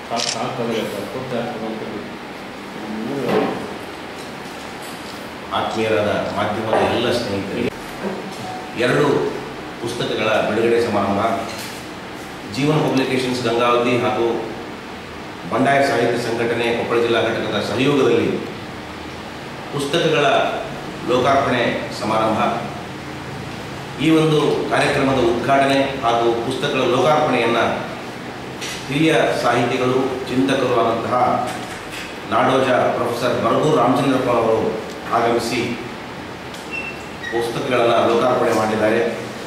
ಆತ್ಮೀಯರಾದ ಮಾಧ್ಯಮದ ಎಲ್ಲ ಸ್ನೇಹಿತರಿಗೆ ಎರಡು ಪುಸ್ತಕಗಳ ಬಿಡುಗಡೆ ಸಮಾರಂಭ ಜೀವನ ಪಬ್ಲಿಕೇಶನ್ಸ್ ಗಂಗಾವತಿ ಹಾಗೂ ಬಂಡಾಯ ಸಾಹಿತ್ಯ ಸಂಘಟನೆ ಕೊಪ್ಪಳ ಜಿಲ್ಲಾ ಘಟಕದ ಸಹಯೋಗದಲ್ಲಿ ಪುಸ್ತಕಗಳ ಲೋಕಾರ್ಪಣೆ ಸಮಾರಂಭ ಈ ಒಂದು ಕಾರ್ಯಕ್ರಮದ ಉದ್ಘಾಟನೆ ಹಾಗೂ ಪುಸ್ತಕಗಳ ಲೋಕಾರ್ಪಣೆಯನ್ನು ಹಿರಿಯ ಸಾಹಿತಿಗಳು ಚಿಂತಕರು ಆದಂತಹ ನಾಡೋಜ ಪ್ರೊಫೆಸರ್ ಬರಗೂರು ರಾಮಚಂದ್ರಪ್ಪ ಅವರು ಆಗಮಿಸಿ ಪುಸ್ತಕಗಳನ್ನು ಲೋಕಾರ್ಪಣೆ ಮಾಡಿದ್ದಾರೆ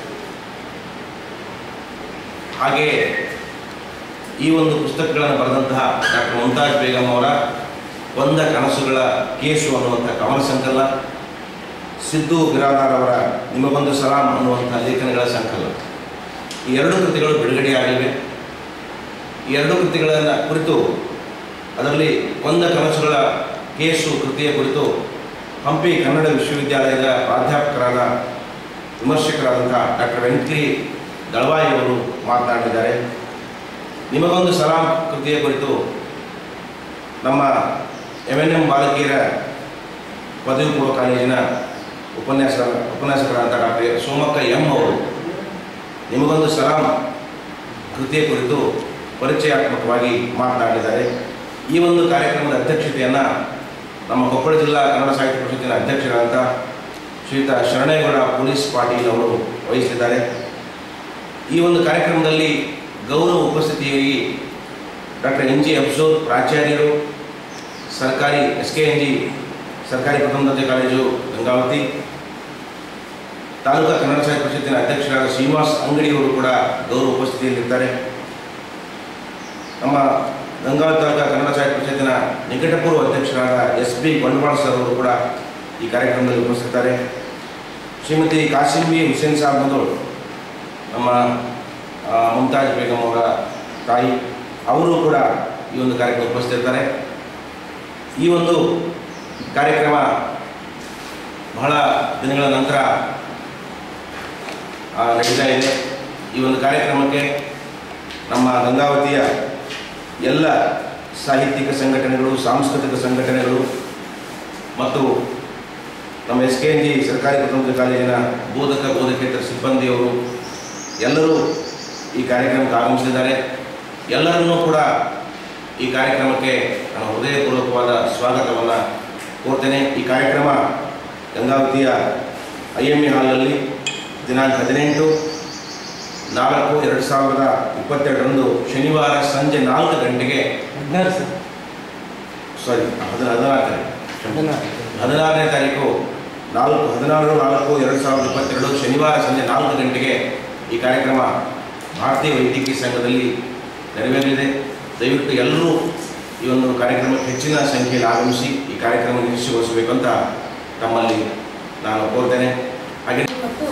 ಹಾಗೆಯೇ ಈ ಒಂದು ಪುಸ್ತಕಗಳನ್ನು ಬರೆದಂತಹ ಡಾಕ್ಟರ್ ಮುಮ್ತಾಜ್ ಬೇಗಂ ಅವರ ಒಂದ ಕನಸುಗಳ ಕೇಸು ಅನ್ನುವಂಥ ಕವನ ಸಂಕಲನ ಸಿದ್ದು ಬಿರಾದಾರ್ ಅವರ ನಿಮಗೊಂದು ಸಲಾಂ ಅನ್ನುವಂಥ ಲೇಖನಗಳ ಸಂಕಲನ ಈ ಎರಡು ಕೃತಿಗಳು ಬಿಡುಗಡೆಯಾಗಿವೆ ಈ ಎರಡು ಕೃತಿಗಳನ್ನು ಕುರಿತು ಅದರಲ್ಲಿ ಒಂದ ಕನಸುಗಳ ಕೇಸು ಕೃತಿಯ ಕುರಿತು ಹಂಪಿ ಕನ್ನಡ ವಿಶ್ವವಿದ್ಯಾಲಯದ ಪ್ರಾಧ್ಯಾಪಕರಾದ ವಿಮರ್ಶಕರಾದಂಥ ಡಾಕ್ಟರ್ ವೆಂಕಟಿ ದಳವಾಯಿ ಅವರು ಮಾತನಾಡಿದ್ದಾರೆ ನಿಮಗೊಂದು ಸಲಾಂ ಕೃತಿಯ ಕುರಿತು ನಮ್ಮ ಎಮ್ ಎನ್ ಎಂ ಬಾಲಕಿಯರ ಪದವಿ ಪೂರ್ವ ಕಾಲೇಜಿನ ಉಪನ್ಯಾಸ ಉಪನ್ಯಾಸಕರಾದ ಡಾಕ್ಟರ್ ಸೋಮಕ್ಕ ಎಂ ಅವರು ನಿಮಗೊಂದು ಸಲಾಂ ಕೃತಿಯ ಕುರಿತು ಪರಿಚಯಾತ್ಮಕವಾಗಿ ಮಾತನಾಡಿದ್ದಾರೆ ಈ ಒಂದು ಕಾರ್ಯಕ್ರಮದ ಅಧ್ಯಕ್ಷತೆಯನ್ನು ನಮ್ಮ ಕೊಪ್ಪಳ ಜಿಲ್ಲಾ ಕನ್ನಡ ಸಾಹಿತ್ಯ ಪರಿಷತ್ತಿನ ಅಧ್ಯಕ್ಷರಾದಂಥ ಶ್ರೀಯುತ ಶರಣೇಗೌಡ ಪೊಲೀಸ್ ಪಾಟೀಲ್ ಅವರು ವಹಿಸಿದ್ದಾರೆ ಈ ಒಂದು ಕಾರ್ಯಕ್ರಮದಲ್ಲಿ ಗೌರವ ಉಪಸ್ಥಿತಿಯಾಗಿ ಡಾಕ್ಟರ್ ಎನ್ ಜಿ ಅಫ್ಸೂರ್ ಪ್ರಾಚಾರ್ಯರು ಸರ್ಕಾರಿ ಎಸ್ ಕೆ ಎನ್ ಜಿ ಸರ್ಕಾರಿ ಪ್ರಥಮ ದರ್ಜೆ ಕಾಲೇಜು ಗಂಗಾವತಿ ತಾಲೂಕಾ ಕನ್ನಡ ಸಾಹಿತ್ಯ ಪರಿಷತ್ತಿನ ಅಧ್ಯಕ್ಷರಾದ ಶ್ರೀನಿವಾಸ್ ಅಂಗಡಿಯವರು ಕೂಡ ಗೌರವ ಉಪಸ್ಥಿತಿಯಲ್ಲಿದ್ದಾರೆ ನಮ್ಮ ಗಂಗಾವತಿ ತಾಲೂಕಾ ಕನ್ನಡ ಸಾಹಿತ್ಯ ಪರಿಷತ್ತಿನ ನಿಕಟಪೂರ್ವ ಅಧ್ಯಕ್ಷರಾದ ಎಸ್ ಬಿ ಬಂಡವಾಳ ಸರ್ ಅವರು ಕೂಡ ಈ ಕಾರ್ಯಕ್ರಮದಲ್ಲಿ ಉಪಸ್ಥಿತಿದ್ದಾರೆ ಶ್ರೀಮತಿ ಕಾಸಿಂಬಿ ಹುಸೇನ್ ಸಾಬ್ ಮದೋಳ್ ನಮ್ಮ ಆ, ಮುಮ್ತಾಜ್ ಬೇಗಂ ಅವರ ತಾಯಿ ಅವರು ಕೂಡ ಈ ಒಂದು ಕಾರ್ಯಕ್ರಮ ಉಪಸ್ಥಿತಿರ್ತಾರೆ ಈ ಒಂದು ಕಾರ್ಯಕ್ರಮ ಬಹಳ ದಿನಗಳ ನಂತರ ಆ, ನಡೀತಾ ಇದೆ ಈ ಒಂದು ಕಾರ್ಯಕ್ರಮಕ್ಕೆ ನಮ್ಮ ಗಂಗಾವತಿಯ ಎಲ್ಲ ಸಾಹಿತ್ಯಿಕ ಸಂಘಟನೆಗಳು ಸಾಂಸ್ಕೃತಿಕ ಸಂಘಟನೆಗಳು ಮತ್ತು ನಮ್ಮ ಎಸ್ ಕೆ ಎನ್ ಜಿ ಸರ್ಕಾರಿ ಪ್ರಥಮ ಕಾಲೇಜಿನ ಬೋಧಕ ಬೋಧಕೇತರ ಸಿಬ್ಬಂದಿಯವರು ಎಲ್ಲರೂ ಈ ಕಾರ್ಯಕ್ರಮಕ್ಕೆ ಆಗಮಿಸಿದ್ದಾರೆ ಎಲ್ಲರನ್ನೂ ಕೂಡ ಈ ಕಾರ್ಯಕ್ರಮಕ್ಕೆ ನಾನು ಹೃದಯಪೂರ್ವಕವಾದ ಸ್ವಾಗತವನ್ನು ಕೋರ್ತೇನೆ ಈ ಕಾರ್ಯಕ್ರಮ ಗಂಗಾವತಿಯ ಐ ಎಮ್ ಎ ಹಾಲ್ನಲ್ಲಿ ದಿನಾಂಕ ಹದಿನೆಂಟು ನಾಲ್ಕು ಎರಡು ಸಾವಿರದ ಇಪ್ಪತ್ತೆರಡರಂದು ಶನಿವಾರ ಸಂಜೆ ನಾಲ್ಕು ಗಂಟೆಗೆ ಹದಿನಾರು ಸರ್ ಸಾರಿ ಹದಿನ ಹದಿನಾಲ್ಕನೇ ಹದಿನಾರು ಹದಿನಾರನೇ ತಾರೀಕು ನಾಲ್ಕು ಹದಿನಾರು ನಾಲ್ಕು ಎರಡು ಸಾವಿರದ ಇಪ್ಪತ್ತೆರಡು ಶನಿವಾರ ಸಂಜೆ ನಾಲ್ಕು ಗಂಟೆಗೆ ಈ ಕಾರ್ಯಕ್ರಮ ಭಾರತೀಯ ವೈದ್ಯಕೀಯ ಸಂಘದಲ್ಲಿ ನೆರವೇರಲಿದೆ ದಯವಿಟ್ಟು ಎಲ್ಲರೂ ಈ ಒಂದು ಕಾರ್ಯಕ್ರಮಕ್ಕೆ ಹೆಚ್ಚಿನ ಸಂಖ್ಯೆಯಲ್ಲಿ ಆಗಮಿಸಿ ಈ ಕಾರ್ಯಕ್ರಮ ಯಶಸ್ವಿಗೊಳಿಸಬೇಕು ಅಂತ ತಮ್ಮಲ್ಲಿ ನಾನು ಕೋರ್ತೇನೆ ಹಾಗೆ ಮತ್ತು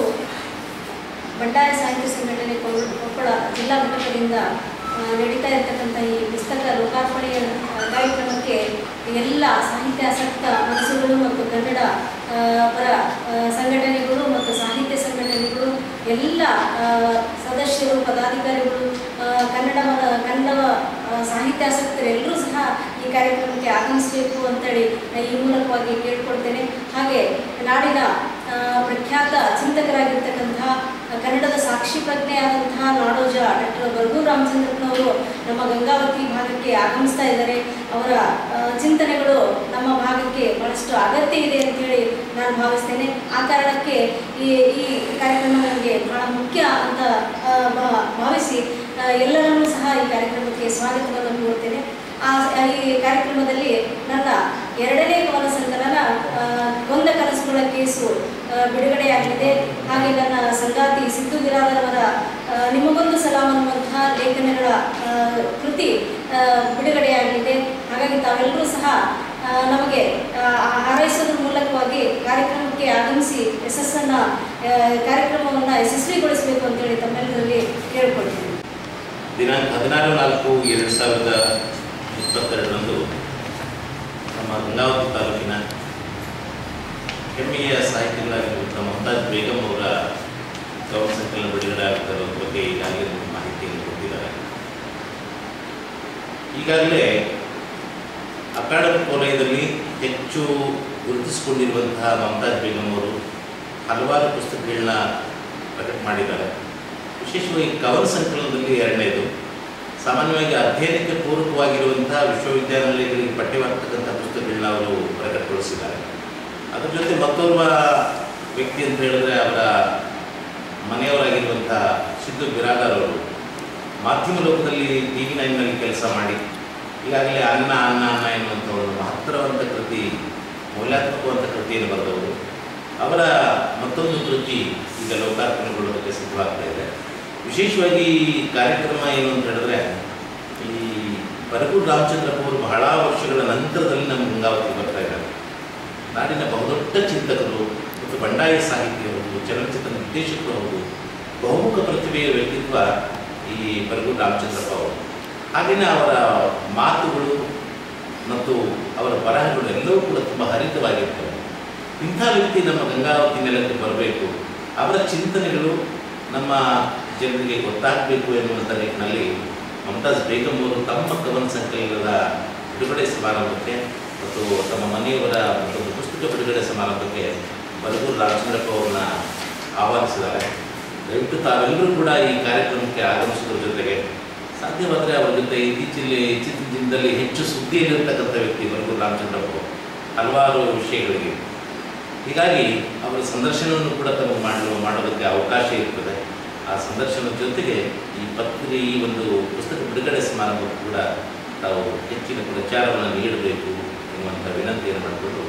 ಬಂಡಾಯ ಸಾಹಿತ್ಯ ಸಂಘಟನೆ ಕೊ- ಕೊಪ್ಪಳ ಜಿಲ್ಲಾ ಘಟಕದಿಂದ ಆ, ನಡೀತಾ ಇರತಕ್ಕಂಥ ಈ ಪುಸ್ತಕ ಲೋಕಾರ್ಪಣೆಯ ಆ, ಕಾರ್ಯಕ್ರಮಕ್ಕೆ ಎಲ್ಲ ಸಾಹಿತ್ಯಾಸಕ್ತ ಮನಸ್ಸುಗಳು ಮತ್ತು ಕನ್ನಡ ಆ, ಪರ ಆ, ಸಂಘಟನೆಗಳು ಮತ್ತು ಸಾಹಿತ್ಯ ಸಂಘಟನೆಗಳು ಎಲ್ಲ ಆ, ಸದಸ್ಯರು ಪದಾಧಿಕಾರಿಗಳು ಆ, ಕನ್ನಡ ಮ- ಕನ್ನಡ ಆ, ಸಾಹಿತ್ಯಾಸಕ್ತರು ಎಲ್ಲರೂ ಸಹ ಈ ಕಾರ್ಯಕ್ರಮಕ್ಕೆ ಆಗಮಿಸಬೇಕು ಅಂತೇಳಿ ನಾನು ಈ ಮೂಲಕವಾಗಿ ಕೇಳ್ಕೊಳ್ತೇನೆ ಹಾಗೆ ನಾಡಿನ ಆ, ಪ್ರಖ್ಯಾತ ಚಿಂತಕರಾಗಿರ್ತಕ್ಕಂತಹ ಆ, ಕನ್ನಡದ ಸಾಕ್ಷಿ ಪ್ರಜ್ಞೆಯಾದಂತಹ ನಾಡೋಜ ಡಾಕ್ಟರ್ ಬರ್ಗೂರು ರಾಮಚಂದ್ರಪ್ಪನವರು ನಮ್ಮ ಗಂಗಾವತಿ ಭಾಗಕ್ಕೆ ಆಗಮಿಸ್ತಾ ಇದ್ದಾರೆ ಅವರ ಆ, ಚಿಂತನೆಗಳು ನಮ್ಮ ಭಾಗಕ್ಕೆ ಬಹಳಷ್ಟು ಅಗತ್ಯ ಇದೆ ಅಂತೇಳಿ ನಾನು ಭಾವಿಸ್ತೇನೆ ಆ ಕಾರಣಕ್ಕೆ ಈ ಈ ಕಾರ್ಯಕ್ರಮ ನನಗೆ ಬಹಳ ಮುಖ್ಯ ಅಂತ ಆ, ಭಾ- ಭಾವಿಸಿ ಆ, ಎಲ್ಲರನ್ನೂ ಸಹ ಈ ಕಾರ್ಯಕ್ರಮಕ್ಕೆ ಸ್ವಾಗತವನ್ನು ಕೋರ್ತೇನೆ ಆ ಈ ಕಾರ್ಯಕ್ರಮದಲ್ಲಿ ನನ್ನ ಎರಡನೇ ಕವನ ಸಂಕಲನ ಆ, ಗೊಂದ ಕನಸುಗಳ ಕೇಸು ಆ, ಬಿಡುಗಡೆಯಾಗಲಿದೆ ಹಾಗೆ ನನ್ನ ಸಂಗಾತಿ ಸಿದ್ದು ಬಿರಾದರವರ ಆ, ನಿಮಗೊಂದು ಸಲಾಂ ಅನ್ನುವಂತಹ ಲೇಖನಗಳ ಆ, ಕೃತಿ ಆ, ಬಿಡುಗಡೆಯಾಗಲಿದೆ ಹಾಗಾಗಿ ತಾವೆಲ್ಲರೂ ಸಹ ಆ, ನಮಗೆ ಆ, ಹಾರೈಸೋದ್ರ ಮೂಲಕವಾಗಿ ಕಾರ್ಯಕ್ರಮಕ್ಕೆ ಆಗಮಿಸಿ ಯಶಸ್ಸನ್ನು ಕಾರ್ಯಕ್ರಮವನ್ನು ಯಶಸ್ವಿಗೊಳಿಸಬೇಕು ಅಂತೇಳಿ ತಮ್ಮೆಲ್ಲರಲ್ಲಿ ಕೇಳ್ಕೊಳ್ತೀನಿ ದಿನಾಂಕ ಹದಿನಾರು ನಾಲ್ಕು ಎರಡು ಸಾವಿರದ ಇಪ್ಪತ್ತೆರಡರಂದು ನಮ್ಮ ಗಂಗಾವತಿ ತಾಲೂಕಿನ ಹೆಮ್ಮೆಯ ಸಾಹಿತಿಗಳಾಗಿರುವಂಥ ಮಮತಾಜ್ ಬೇಗಂ ಅವರ ಕವನ ಸಂಕಲನ ಬಿಡುಗಡೆ ಆಗುತ್ತಿರೋ ಬಗ್ಗೆ ಈಗಾಗಲೇ ನಿಮಗೆ ಮಾಹಿತಿಯನ್ನು ಕೊಟ್ಟಿದ್ದಾರೆ ಈಗಾಗಲೇ ಅಕಾಡೆಮಿಕ್ ವಲಯದಲ್ಲಿ ಹೆಚ್ಚು ಗುರುತಿಸಿಕೊಂಡಿರುವಂತಹ ಮಮತಾಜ್ ಬೇಗಂ ಅವರು ಹಲವಾರು ಪುಸ್ತಕಗಳನ್ನ ಪ್ರಕಟ ಮಾಡಿದ್ದಾರೆ ವಿಶೇಷವಾಗಿ ಕವನ ಸಂಕಲನದಲ್ಲಿ ಎರಡನೇದು ಸಾಮಾನ್ಯವಾಗಿ ಅಧ್ಯಯನಕ್ಕೆ ಪೂರಕವಾಗಿರುವಂತಹ ವಿಶ್ವವಿದ್ಯಾನಿಲಯಗಳಿಗೆ ಪಠ್ಯವಾಗ್ತಕ್ಕಂಥ ಪುಸ್ತಕಗಳನ್ನ ಅವರು ಪ್ರಕಟಗೊಳಿಸಿದ್ದಾರೆ ಅದರ ಜೊತೆ ಮತ್ತೋರ್ವ ವ್ಯಕ್ತಿ ಅಂತ ಹೇಳಿದ್ರೆ ಅವರ ಮನೆಯವರಾಗಿರುವಂಥ ಸಿದ್ದು ಬಿರಾದಾರ್ ಅವರು ಮಾಧ್ಯಮ ಲೋಕದಲ್ಲಿ ಟಿ ವಿ ನೈನ್ನಲ್ಲಿ ಕೆಲಸ ಮಾಡಿ ಈಗಾಗಲೇ ಅನ್ನ ಅನ್ನ ಅನ್ನ ಎನ್ನುವಂಥ ಒಂದು ಮಹತ್ತರವಂತ ಕೃತಿ ಮೌಲ್ಯಾತ್ಮಕವಂತ ಕೃತಿಯನ್ನು ಬರೆದವರು ಅವರ ಮತ್ತೊಂದು ಕೃತಿ ಈಗ ಲೋಕಾರ್ಪಣೆಗೊಳ್ಳೋದಕ್ಕೆ ಸಿದ್ಧವಾಗ್ತಾ ಇದೆ ವಿಶೇಷವಾಗಿ ಈ ಕಾರ್ಯಕ್ರಮ ಏನು ಅಂತ ಹೇಳಿದ್ರೆ ಈ ಬರಗೂರು ರಾಮಚಂದ್ರಪ್ಪ ಅವರು ಬಹಳ ವರ್ಷಗಳ ನಂತರದಲ್ಲಿ ನಮ್ಮ ಗಂಗಾವತಿ ಬರ್ತಾ ಇದ್ದಾರೆ ನಾಡಿನ ಬಹುದೊಡ್ಡ ಚಿಂತಕರು ಮತ್ತು ಬಂಡಾಯ ಸಾಹಿತಿ ಹೌದು ಚಲನಚಿತ್ರ ನಿರ್ದೇಶಕರು ಹೌದು ಬಹುಮುಖ ಪ್ರತಿಭೆಯ ವ್ಯಕ್ತಿತ್ವ ಈ ಬರಗೂರು ರಾಮಚಂದ್ರಪ್ಪ ಅವರು ಹಾಗೆಯೇ ಅವರ ಮಾತುಗಳು ಮತ್ತು ಅವರ ಬರಹಗಳು ಎಲ್ಲವೂ ಕೂಡ ತುಂಬ ಹರಿತವಾಗಿರ್ತವೆ ಇಂಥ ವ್ಯಕ್ತಿ ನಮ್ಮ ಗಂಗಾವತಿ ನೆಲಕ್ಕೆ ಬರಬೇಕು ಅವರ ಚಿಂತನೆಗಳು ನಮ್ಮ ಜನರಿಗೆ ಗೊತ್ತಾಗಬೇಕು ಎನ್ನುವಂಥ ನಿಟ್ಟಿನಲ್ಲಿ ಮಮತಾಜ್ ಬೇಗಂ ಅವರು ತಮ್ಮ ಕವನ ಸಂಕಲನದ ಬಿಡುಗಡೆ ಸಮಾರಂಭಕ್ಕೆ ಮತ್ತು ತಮ್ಮ ಮನೆಯವರ ಮತ್ತೊಂದು ಪುಸ್ತಕ ಬಿಡುಗಡೆ ಸಮಾರಂಭಕ್ಕೆ ಬರಗೂರು ರಾಮಚಂದ್ರಪ್ಪ ಅವ್ರನ್ನ ಆಹ್ವಾನಿಸಿದ್ದಾರೆ ದಯವಿಟ್ಟು ತಾವೆಲ್ಲರೂ ಕೂಡ ಈ ಕಾರ್ಯಕ್ರಮಕ್ಕೆ ಆಗಮಿಸೋದ್ರ ಜೊತೆಗೆ ಸಾಧ್ಯವಾದರೆ ಅವರ ಜೊತೆ ಇತ್ತೀಚೆಯಲ್ಲಿ ಇತ್ತೀಚಿನ ದಿನದಲ್ಲಿ ಹೆಚ್ಚು ಸುದ್ದಿಯಲ್ಲಿರ್ತಕ್ಕಂಥ ವ್ಯಕ್ತಿ ಬರಗೂರು ರಾಮಚಂದ್ರಪ್ಪ ಅವರು ಹಲವಾರು ವಿಷಯಗಳಿಗೆ ಹೀಗಾಗಿ ಅವರ ಸಂದರ್ಶನವನ್ನು ಕೂಡ ತಮಗೆ ಮಾಡಲು ಮಾಡೋದಕ್ಕೆ ಅವಕಾಶ ಇರ್ತದೆ ಆ ಸಂದರ್ಶನದ ಜೊತೆಗೆ ಈ ಪತ್ರಿಕೆ ಈ ಒಂದು ಪುಸ್ತಕ ಬಿಡುಗಡೆ ಸಮಾರಂಭಕ್ಕೂ ಕೂಡ ತಾವು ಹೆಚ್ಚಿನ ಪ್ರಚಾರವನ್ನು ನೀಡಬೇಕು ಎನ್ನುವಂಥ ವಿನಂತಿಯನ್ನು ಮಾಡಿಕೊಂಡು